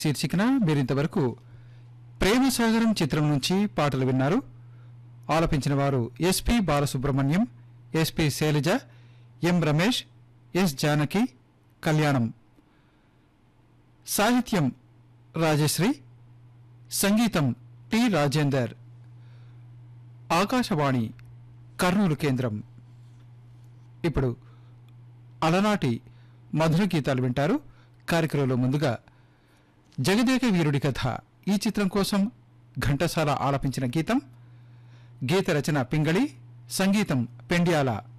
శీర్షికన మీరింతవరకు ప్రేమసాగరం చిత్రం నుంచి పాటలు విన్నారు ఆలపించిన వారు S P Balasubrahmanyam S P Sailaja M Ramesh S Janaki కళ్యాణం సాహిత్యం రాజశ్రీ సంగీతం టి రాజేందర్ ఆకాశవాణి కర్నూలు కేంద్రం ఇప్పుడు అలనాటి మధుర గీతాలు వింటారు కార్యక్రమంలో ముందుగా జగదేక వీరుడి కథ ఈ చిత్రం కోసం ఘంటసాల ఆలపించిన గీతం గీత రచన పింగళి సంగీతం పెండ్యాల